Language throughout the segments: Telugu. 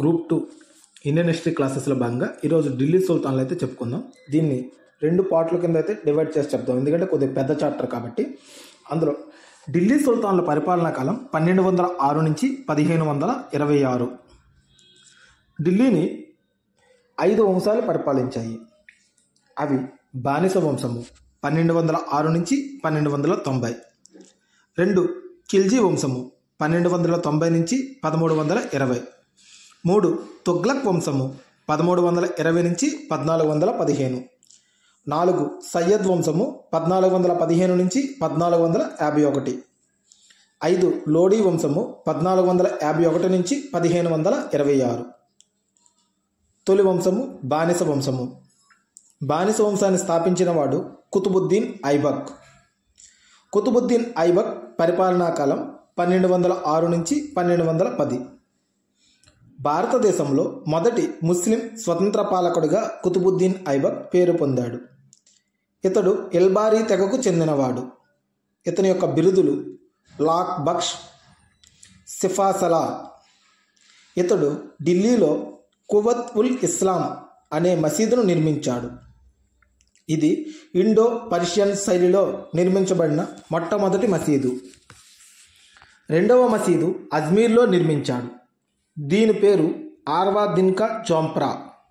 గ్రూప్ టూ ఇండియన్ హిస్టరీ క్లాసెస్లో భాగంగా ఈరోజు ఢిల్లీ సుల్తాన్లు అయితే చెప్పుకుందాం దీన్ని రెండు పార్ట్ల కింద అయితే డివైడ్ చేసి చెప్తాం ఎందుకంటే కొద్దిగా పెద్ద చాప్టర్ కాబట్టి అందులో ఢిల్లీ సుల్తాన్ల పరిపాలనా కాలం పన్నెండు వందల ఆరు నుంచి పదిహేను వందల ఇరవై ఆరు ఢిల్లీని ఐదు వంశాలు పరిపాలించాయి అవి బానిస వంశము పన్నెండు వందల ఆరు నుంచి పన్నెండు వందల తొంభై రెండు ఖిల్జీ వంశము పన్నెండు వందల తొంభై నుంచి పదమూడు వందల ఇరవై మూడు తుగ్లక్ వంశము పదమూడు వందల ఇరవై నుంచి పద్నాలుగు వందల పదిహేను నాలుగు సయ్యద్ వంశము పద్నాలుగు వందల పదిహేను నుంచి పద్నాలుగు వందల యాభై ఒకటి ఐదు లోడీ వంశము పద్నాలుగు వందల యాభై ఒకటి నుంచి పదిహేను వందల ఇరవై ఆరు తొలి వంశము బానిస వంశము బానిస వంశాన్ని స్థాపించిన వాడు కుతుబుద్దీన్ ఐబక్ కుతుబుద్దీన్ ఐబక్ పరిపాలనా కాలం పన్నెండు వందల ఆరు నుంచి పన్నెండు వందల పది భారతదేశంలో మొదటి ముస్లిం స్వతంత్ర పాలకుడిగా కుతుబుద్దీన్ ఐబక్ పేరు పొందాడు ఇతడు ఎల్బారీ తెగకు చెందినవాడు ఇతని యొక్క బిరుదులు లాక్ బక్ష్ సిఫాసలా ఇతడు ఢిల్లీలో కువత్ ఉల్ ఇస్లాం అనే మసీదును నిర్మించాడు ఇది ఇండో పర్షియన్ శైలిలో నిర్మించబడిన మొట్టమొదటి మసీదు రెండవ మసీదు అజ్మీర్లో నిర్మించాడు దీని పేరు ఆర్వా దిన్కా చోంప్రా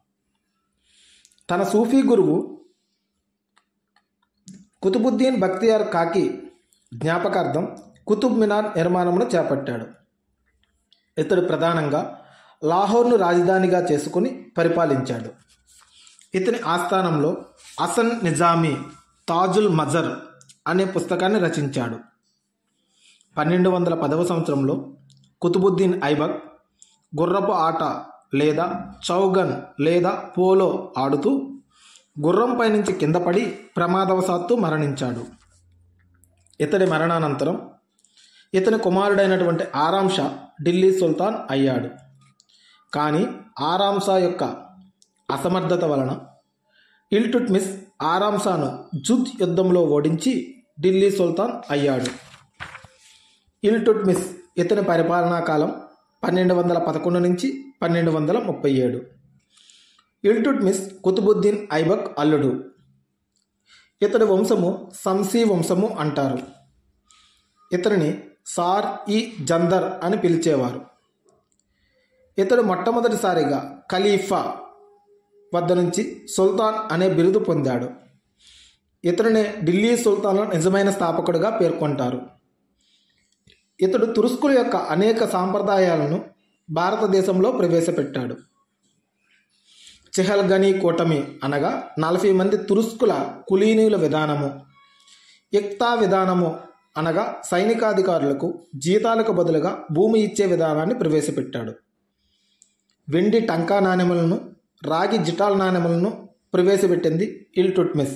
తన సూఫీ గురువు కుతుబుద్దీన్ బక్తియార్ కాకి జ్ఞాపకార్థం కుతుబ్ మినార్ నిర్మాణమును చేపట్టాడు ఇతడు ప్రధానంగా లాహోర్ను రాజధానిగా చేసుకుని పరిపాలించాడు ఇతని ఆస్థానంలో అసన్ నిజామీ తాజుల్ మజర్ అనే పుస్తకాన్ని రచించాడు పన్నెండు వందల పదవ సంవత్సరంలో కుతుబుద్దీన్ ఐబక్ గుర్రపు ఆట లేదా చౌగన్ లేదా పోలో ఆడుతూ గుర్రంపై నుంచి కింద పడి ప్రమాదవశాత్తు మరణించాడు ఇతడి మరణానంతరం ఇతని కుమారుడైనటువంటి ఆరాం షా ఢిల్లీ సుల్తాన్ అయ్యాడు కానీ ఆరాం షా యొక్క అసమర్థత వలన ఇల్టుట్మిస్ ఆరాం షాను జుద్ యుద్ధంలో ఓడించి ఢిల్లీ సుల్తాన్ అయ్యాడు ఇల్టుట్మిస్ ఇతని పరిపాలనా కాలం పన్నెండు వందల పదకొండు నుంచి పన్నెండు వందల ముప్పై ఏడు ఇల్టుట్మిస్ కుతుబుద్దీన్ ఐబక్ అల్లుడు ఇతడి వంశము సంసీ వంశము అంటారు ఇతనిని సార్ ఈ జందర్ అని పిలిచేవారు ఇతడు మొట్టమొదటిసారిగా ఖలీఫా వద్ద నుంచి సుల్తాన్ అనే బిరుదు పొందాడు ఇతడినే ఢిల్లీ సుల్తాన్లో నిజమైన స్థాపకుడిగా పేర్కొంటారు ఇతడు తురుస్కుల యొక్క అనేక సాంప్రదాయాలను భారతదేశంలో ప్రవేశపెట్టాడు చెహల్గనీ కూటమి అనగా నలభై మంది తురుస్కుల కులీనుల విధానము ఇక్తా విధానము అనగా సైనికాధికారులకు జీతాలకు బదులుగా భూమి ఇచ్చే విధానాన్ని ప్రవేశపెట్టాడు వెండి టంకా నాణెములను రాగి జిటాల్ నాణెములను ప్రవేశపెట్టింది ఇల్టుట్మిస్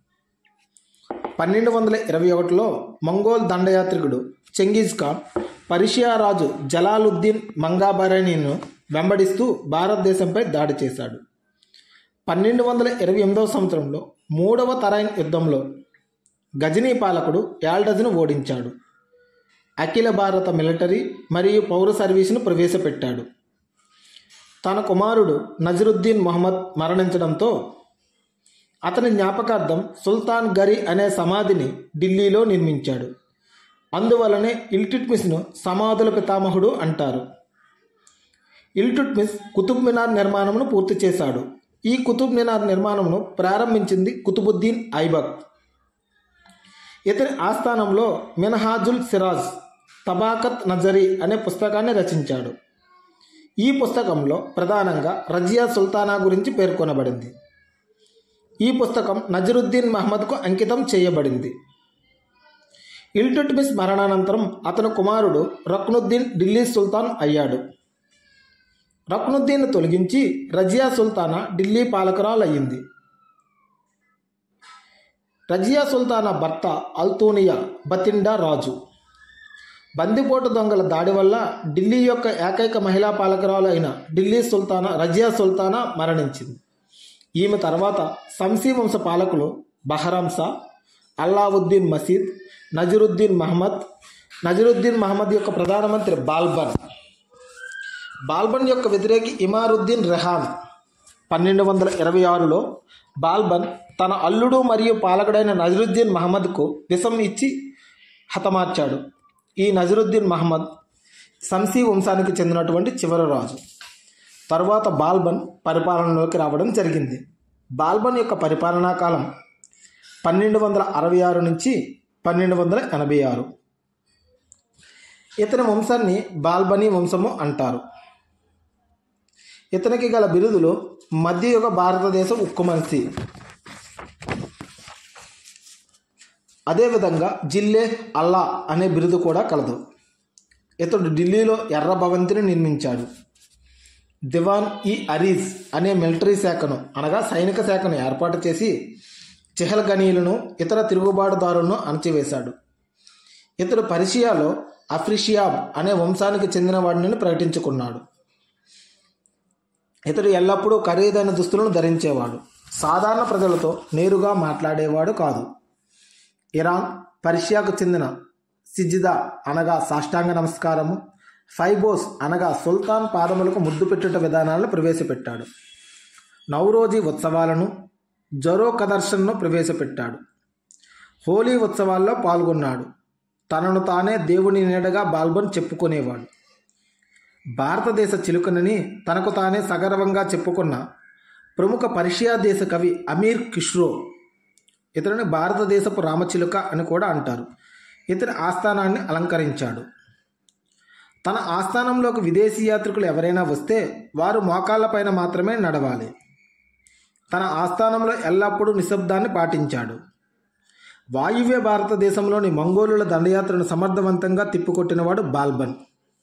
పన్నెండు వందల ఇరవై ఒకటిలో మంగోల్ దండయాత్రికుడు చెంగీజ్ ఖాన్ పర్షియా రాజు జలాలుద్దీన్ మంగాబరణిను వెంబడిస్తూ భారతదేశంపై దాడి చేశాడు పన్నెండు వందల ఇరవై ఎనిమిదవ సంవత్సరంలో మూడవ తరైన్ యుద్ధంలో గజనీ పాలకుడు యాల్డజ్ను ఓడించాడు అఖిల భారత మిలిటరీ మరియు పౌర సర్వీసును ప్రవేశపెట్టాడు తన కుమారుడు నజరుద్దీన్ మొహమ్మద్ మరణించడంతో అతని జ్ఞాపకార్థం సుల్తాన్ గరి అనే సమాధిని ఢిల్లీలో నిర్మించాడు అందువలనే ఇల్టుట్మిస్ను సమాధుల పితామహుడు అంటారు ఇల్టుట్మిస్ కుతుబ్ మినార్ నిర్మాణమును పూర్తి చేశాడు ఈ కుతుబ్ మినార్ నిర్మాణమును ప్రారంభించింది కుతుబుద్దీన్ ఐబక్ ఇతని ఆస్థానంలో మినహాజుల్ సిరాజ్ తబాకత్ నజరీ అనే పుస్తకాన్ని రచించాడు ఈ పుస్తకంలో ప్రధానంగా రజియా సుల్తానా గురించి పేర్కొనబడింది ఈ పుస్తకం నజరుద్దీన్ మహమ్మద్కు అంకితం చేయబడింది ఇల్టుట్మిస్ మరణానంతరం అతని కుమారుడు రక్నుద్దీన్ ఢిల్లీ సుల్తాన్ అయ్యాడు రక్నుద్దీన్ తొలగించి రజియా సుల్తానా ఢిల్లీ పాలకురాలయ్యింది రజియా సుల్తానా భర్త అల్తూనియా బతిండా రాజు బందిపోటు దొంగల దాడి వల్ల ఢిల్లీ యొక్క ఏకైక మహిళా పాలకురాలు అయిన ఢిల్లీ సుల్తానా రజియా సుల్తానా మరణించింది ఈమె తర్వాత సంసీ వంశ పాలకులు బహరాం షా అల్లావుద్దీన్ మసీద్ నజరుద్దీన్ మహమ్మద్ నజరుద్దీన్ మహమ్మద్ యొక్క ప్రధానమంత్రి బాల్బన్ బాల్బన్ యొక్క వ్యతిరేకి ఇమారుద్దీన్ రెహాన్ పన్నెండు వందల ఇరవై ఆరులో బాల్బన్ తన అల్లుడు మరియు పాలకుడైన నజరుద్దీన్ మహమ్మద్కు విషం ఇచ్చి హతమార్చాడు ఈ నజరుద్దీన్ మహమ్మద్ సంసీ వంశానికి చెందినటువంటి చివరి రాజు తరువాత బాల్బన్ పరిపాలనలోకి రావడం జరిగింది బాల్బన్ యొక్క పరిపాలనా కాలం పన్నెండు వందల అరవై ఆరు నుంచి పన్నెండు వందల ఎనభై ఆరు ఇతని వంశాన్ని బాల్బనీ వంశము అంటారు ఇతనికి గల బిరుదులు మధ్యయుగ భారతదేశ ఉక్కుమనిషి అదేవిధంగా జిల్లే అల్లా అనే బిరుదు కూడా కలదు ఇతడు ఢిల్లీలో ఎర్ర భవంతిని నిర్మించాడు దివాన్ ఈ అరీజ్ అనే మిలిటరీ శాఖను అనగా సైనిక శాఖను ఏర్పాటు చేసి చెహల్గనీలను ఇతర తిరుగుబాటుదారులను అణచివేశాడు ఇతడు పర్షియాలో అఫ్రిషియాబ్ అనే వంశానికి చెందినవాడిని ప్రకటించుకున్నాడు ఇతడు ఎల్లప్పుడూ ఖరీదైన దుస్తులను ధరించేవాడు సాధారణ ప్రజలతో నేరుగా మాట్లాడేవాడు కాదు ఇరాన్ పర్షియాకు చెందిన సిజిదా అనగా సాష్టాంగ నమస్కారము ఫైబోస్ అనగా సుల్తాన్ పాదములకు ముద్దు పెట్టుట విధానాలను ప్రవేశపెట్టాడు నౌరోజీ ఉత్సవాలను జరో కదర్శన్ను ప్రవేశపెట్టాడు హోలీ ఉత్సవాల్లో పాల్గొన్నాడు తనను తానే దేవుని నీడగా బాల్బన్ చెప్పుకునేవాడు భారతదేశ చిలుకనని తనకు తానే సగర్వంగా చెప్పుకున్న ప్రముఖ పర్షియా దేశ కవి అమీర్ కిష్రో ఇతరుని భారతదేశపు రామచిలుక అని కూడా అంటారు ఇతని ఆస్థానాన్ని అలంకరించాడు తన ఆస్థానంలోకి విదేశీ యాత్రికులు ఎవరైనా వస్తే వారు మోకాళ్ళపైన మాత్రమే నడవాలి తన ఆస్థానంలో ఎల్లప్పుడూ నిశ్శబ్దాన్ని పాటించాడు వాయువ్య భారతదేశంలోని మంగోలుల దండయాత్రను సమర్థవంతంగా తిప్పికొట్టినవాడు బాల్బన్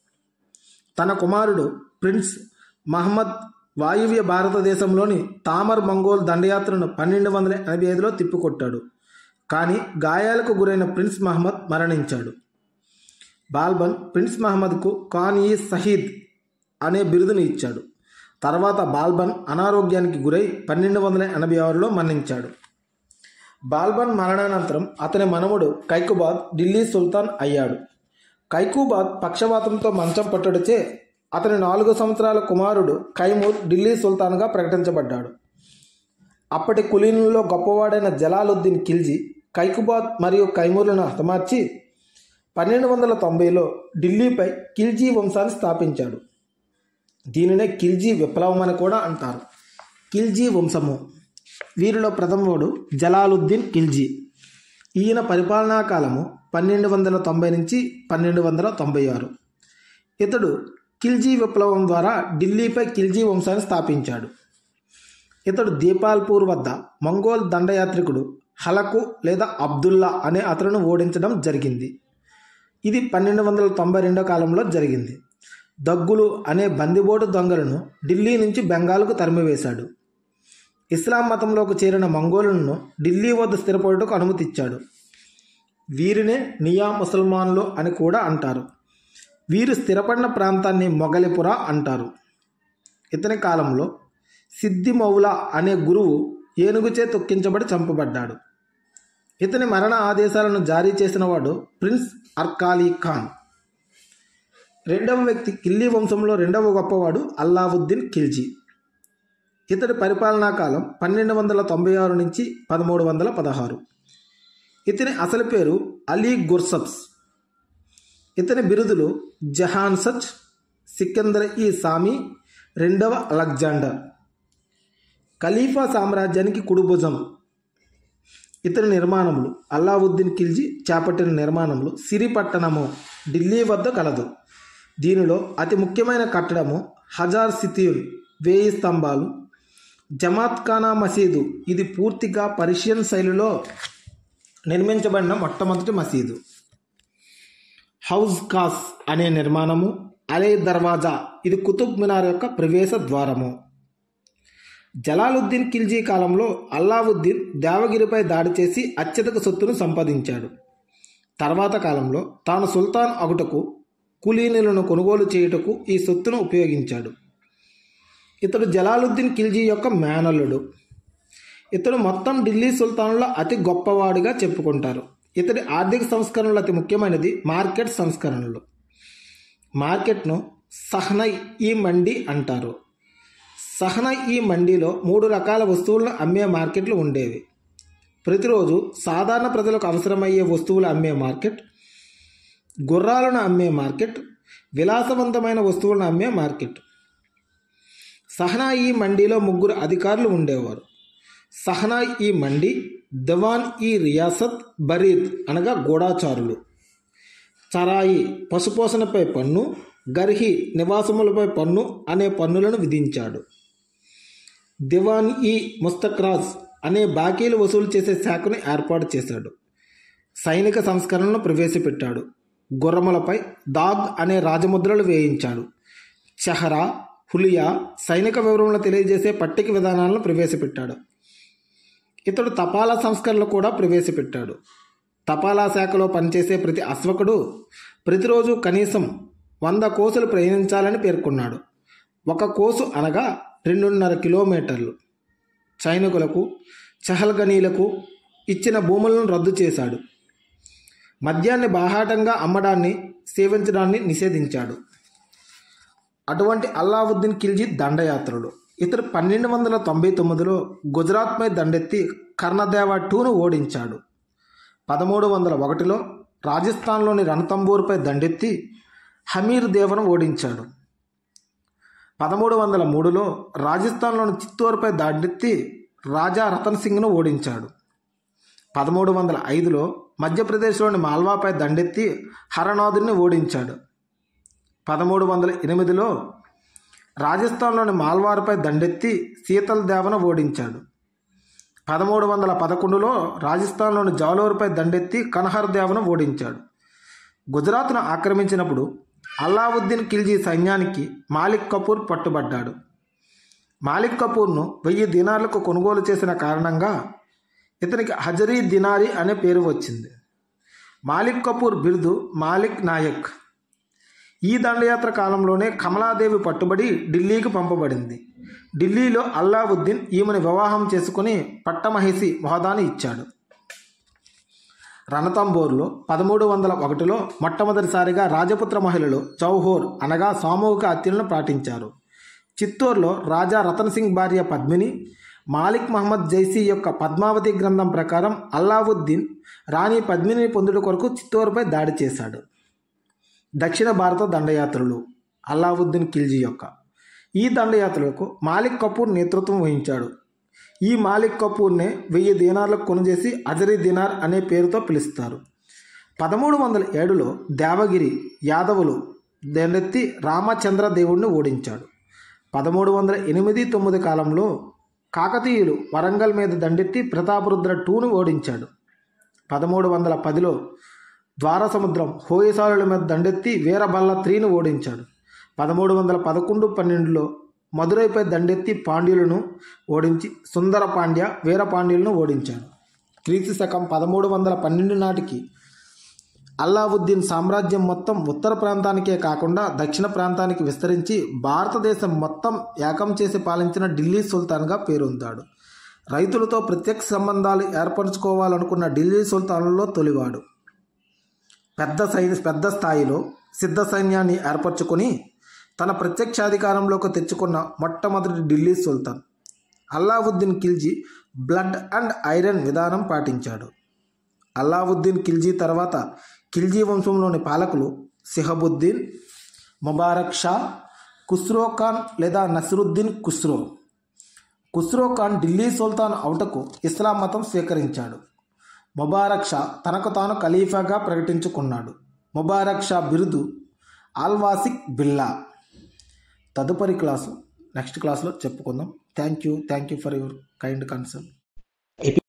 తన కుమారుడు ప్రిన్స్ మహమ్మద్ వాయువ్య భారతదేశంలోని తామర్ మంగోల్ దండయాత్రను పన్నెండు వందల ఎనభై ఐదులో తిప్పికొట్టాడు కానీ గాయాలకు గురైన ప్రిన్స్ మహమ్మద్ మరణించాడు బాల్బన్ ప్రిన్స్ మహమ్మద్కు ఖాన్ ఈ సహీద్ అనే బిరుదును ఇచ్చాడు తర్వాత బాల్బన్ అనారోగ్యానికి గురై పన్నెండు వందల ఎనభై ఆరులో మరణించాడు బాల్బన్ మరణానంతరం అతని మనముడు కైకుబాద్ ఢిల్లీ సుల్తాన్ అయ్యాడు కైకుబాద్ పక్షవాతంతో మంచం పట్టుడిచే అతని నాలుగు సంవత్సరాల కుమారుడు కైమూర్ ఢిల్లీ సుల్తాన్గా ప్రకటించబడ్డాడు అప్పటి కులీనుల్లో గొప్పవాడైన జలాలుద్దీన్ ఖిల్జీ కైకుబాద్ మరియు కైమూర్లను హతమార్చి పన్నెండు వందల తొంభైలో ఢిల్లీపై ఖిల్జీ వంశాన్ని స్థాపించాడు దీనినే ఖిల్జీ విప్లవం అని కూడా అంటారు ఖిల్జీ వంశము వీరిలో ప్రథముడు జలాలుద్దీన్ ఖిల్జీ ఈయన పరిపాలనా కాలము పన్నెండు వందల తొంభై నుంచి పన్నెండు వందల తొంభై ఆరు ఇతడు ఖిల్జీ విప్లవం ద్వారా ఢిల్లీపై ఖిల్జీ వంశాన్ని స్థాపించాడు ఇతడు దీపాల్పూర్ వద్ద మంగోల్ దండయాత్రికుడు హలకు లేదా అబ్దుల్లా అనే అతను ఓడించడం జరిగింది ఇది పన్నెండు వందల తొంభై రెండో కాలంలో జరిగింది దగ్గులు అనే బందిబోటు దొంగలను ఢిల్లీ నుంచి బెంగాల్కు తరిమివేశాడు ఇస్లాం మతంలోకి చేరిన మంగోలులను ఢిల్లీ వద్ద స్థిరపడుటకు అనుమతిచ్చాడు వీరినే నియా ముసల్మాన్లు అని కూడా అంటారు వీరు స్థిరపడిన ప్రాంతాన్ని మొగలిపుర అంటారు ఇతని కాలంలో సిద్ధి మౌలా అనే గురువు ఏనుగుచే తొక్కించబడి చంపబడ్డాడు ఇతని మరణ ఆదేశాలను జారీ చేసిన వాడు ప్రిన్స్ అర్కాలీ ఖాన్ రెండవ వ్యక్తి కిల్లీ వంశంలో రెండవ గొప్పవాడు అల్లావుద్దీన్ ఖిల్జీ ఇతడి పరిపాలనా కాలం పన్నెండు వందల తొంభై ఆరు నుంచి పదమూడు వందల పదహారు ఇతని అసలు పేరు అలీ గుర్సబ్స్ ఇతని బిరుదులు జహాన్ సచ్ సికందర్ ఈ సామి రెండవ అలెగ్జాండర్ ఖలీఫా సామ్రాజ్యానికి కుడిభుజం ఇతని నిర్మాణములు అల్లావుద్దీన్ ఖిల్జీ చేపట్టిన నిర్మాణములు సిరి పట్టణము ఢిల్లీ వద్ద కలదు దీనిలో అతి ముఖ్యమైన కట్టడము హజార్ సితీన్ వేయి స్తంభాలు జమాత్ ఖానా మసీదు ఇది పూర్తిగా పర్షియన్ శైలిలో నిర్మించబడిన మొట్టమొదటి మసీదు హౌజ్ కాస్ అనే నిర్మాణము అలే దర్వాజా ఇది కుతుబ్ మినార్ యొక్క ప్రవేశ ద్వారము జలాలుద్దీన్ ఖిల్జీ కాలంలో అల్లావుద్దీన్ దేవగిరిపై దాడి చేసి అత్యధిక సొత్తును సంపాదించాడు తర్వాత కాలంలో తాను సుల్తాన్ అగుటకు కులీనులను కొనుగోలు చేయుటకు ఈ సొత్తును ఉపయోగించాడు ఇతడు జలాలుద్దీన్ ఖిల్జీ యొక్క మేనల్లుడు ఇతడు మొత్తం ఢిల్లీ సుల్తానుల అతి గొప్పవాడిగా చెప్పుకుంటారు ఇతడి ఆర్థిక సంస్కరణలు అతి ముఖ్యమైనది మార్కెట్ సంస్కరణలు మార్కెట్ను సహనై ఈ మండి అంటారు సహనై ఈ మండిలో మూడు రకాల వస్తువులను అమ్మే మార్కెట్లు ఉండేవి ప్రతిరోజు సాధారణ ప్రజలకు అవసరమయ్యే వస్తువులు అమ్మే మార్కెట్ గుర్రాలను అమ్మే మార్కెట్ విలాసవంతమైన వస్తువులను అమ్మే మార్కెట్ సహనా ఈ మండీలో ముగ్గురు అధికారులు ఉండేవారు సహనా ఈ మండి దివాన్ ఈ రియాసత్ బరీద్ అనగా గూఢాచారులు చరాయి పశుపోషణపై పన్ను గర్హి నివాసములపై పన్ను అనే పన్నులను విధించాడు దివాన్ ఈ ముస్తక్రాజ్ అనే బాకీలు వసూలు చేసే శాఖను ఏర్పాటు చేశాడు సైనిక సంస్కరణలను ప్రవేశపెట్టాడు గుర్రములపై దాగ్ అనే రాజముద్రలు వేయించాడు చహరా హులియా సైనిక వివరములు తెలియజేసే పట్టిక విధానాలను ప్రవేశపెట్టాడు ఇతడు తపాలా సంస్కరణలు కూడా ప్రవేశపెట్టాడు తపాలా శాఖలో పనిచేసే ప్రతి అశ్వకుడు ప్రతిరోజు కనీసం వంద కోసులు ప్రయాణించాలని పేర్కొన్నాడు ఒక కోసు అనగా రెండున్నర కిలోమీటర్లు సైనికులకు చహల్గనీలకు ఇచ్చిన భూములను రద్దు చేశాడు మద్యాన్ని బాహాటంగా అమ్మడాన్ని సేవించడాన్ని నిషేధించాడు అటువంటి అల్లావుద్దీన్ ఖిల్జీ దండయాత్రలు ఇతడు పన్నెండు వందల తొంభై తొమ్మిదిలో గుజరాత్పై దండెత్తి కర్ణదేవ టూను ఓడించాడు పదమూడు వందల ఒకటిలో రాజస్థాన్లోని రణతంబూర్పై దండెత్తి హమీర్ దేవను ఓడించాడు పదమూడు వందల మూడులో రాజస్థాన్లోని చిత్తూరుపై దండెత్తి రాజా రతన్ సింగ్ను ఓడించాడు పదమూడు వందల ఐదులో మధ్యప్రదేశ్లోని మాల్వాపై దండెత్తి హరనాథుని ఓడించాడు పదమూడు వందల ఎనిమిదిలో రాజస్థాన్లోని మాల్వార్పై దండెత్తి శీతల్ దేవను ఓడించాడు పదమూడు వందల పదకొండులో రాజస్థాన్లోని జాలోర్పై దండెత్తి కన్హర్ దేవను ఓడించాడు గుజరాత్ను ఆక్రమించినప్పుడు అల్లావుద్దీన్ ఖిల్జీ సైన్యానికి మాలిక్ కపూర్ పట్టుబడ్డాడు మాలిక్ కపూర్ను వెయ్యి దినార్లకు కొనుగోలు చేసిన కారణంగా ఇతనికి హజరీ దినారి అనే పేరు వచ్చింది మాలిక్ కపూర్ బిరుదు మాలిక్ నాయక్ ఈ దండయాత్ర కాలంలోనే కమలాదేవి పట్టుబడి ఢిల్లీకి పంపబడింది ఢిల్లీలో అల్లావుద్దీన్ ఈమెను వివాహం చేసుకుని పట్టమహిషి హోదాని ఇచ్చాడు రణతంబోర్లో పదమూడు వందల ఒకటిలో మొట్టమొదటిసారిగా రాజపుత్ర మహిళలు చౌహోర్ అనగా సామూహిక హత్యలను పాటించారు చిత్తూరులో రాజా రతన్ సింగ్ భార్య పద్మిని మాలిక్ మహమ్మద్ జైసీ యొక్క పద్మావతి గ్రంథం ప్రకారం అల్లావుద్దీన్ రాణి పద్మిని పొందుట కొరకు చిత్తూరుపై దాడి చేశాడు దక్షిణ భారత దండయాత్రలు అల్లావుద్దీన్ ఖిల్జీ యొక్క ఈ దండయాత్రలకు మాలిక్ కపూర్ నేతృత్వం వహించాడు ఈ మాలిక్ కపూర్నే వెయ్యి దీనార్లకు కొనుచేసి అజరీ దినార్ అనే పేరుతో పిలుస్తారు పదమూడు వందల ఏడులో దేవగిరి యాదవులు దండెత్తి రామచంద్ర దేవుడిని ఓడించాడు పదమూడు వందల ఎనిమిది తొమ్మిది కాలంలో కాకతీయులు వరంగల్ మీద దండెత్తి ప్రతాపరుద్ర టూను ఓడించాడు పదమూడు వందల పదిలో ద్వారసముద్రం హోయసాలుల మీద దండెత్తి వీరబల్ల త్రీని ఓడించాడు పదమూడు వందల పదకొండు పన్నెండులో మదురైపై దండెత్తి పాండ్యులను ఓడించి సుందర పాండ్య వీరపాండ్యులను ఓడించాడు క్రీస్తు శకం పదమూడు వందల పన్నెండు నాటికి అల్లావుద్దీన్ సామ్రాజ్యం మొత్తం ఉత్తర ప్రాంతానికే కాకుండా దక్షిణ ప్రాంతానికి విస్తరించి భారతదేశం మొత్తం ఏకం చేసి పాలించిన ఢిల్లీ సుల్తాన్గా పేరొందాడు రైతులతో ప్రత్యక్ష సంబంధాలు ఏర్పరచుకోవాలనుకున్న ఢిల్లీ సుల్తాన్లలో తొలివాడు పెద్ద సైని పెద్ద స్థాయిలో సిద్ధ సైన్యాన్ని ఏర్పరచుకొని తన ప్రత్యక్షాధికారంలోకి తెచ్చుకున్న మొట్టమొదటి ఢిల్లీ సుల్తాన్ Alauddin Khilji blood and iron విధానం పాటించాడు అల్లావుద్దీన్ ఖిల్జీ తర్వాత ఖిల్జీ వంశంలోని పాలకులు సిహబుద్దీన్ ముబారక్ షా ఖుస్రో ఖాన్ లేదా నసిరుద్దీన్ ఖుస్రో ఖుస్రో ఖాన్ ఢిల్లీ సుల్తాన్ అవుటకు ఇస్లాం మతం స్వీకరించాడు ముబారక్ షా తనకు తాను ఖలీఫాగా ప్రకటించుకున్నాడు ముబారక్ షా బిరుదు ఆల్వాసిక్ బిల్లా తదుపరి క్లాసు నెక్స్ట్ క్లాస్లో చెప్పుకుందాం thank you thank you for your kind concern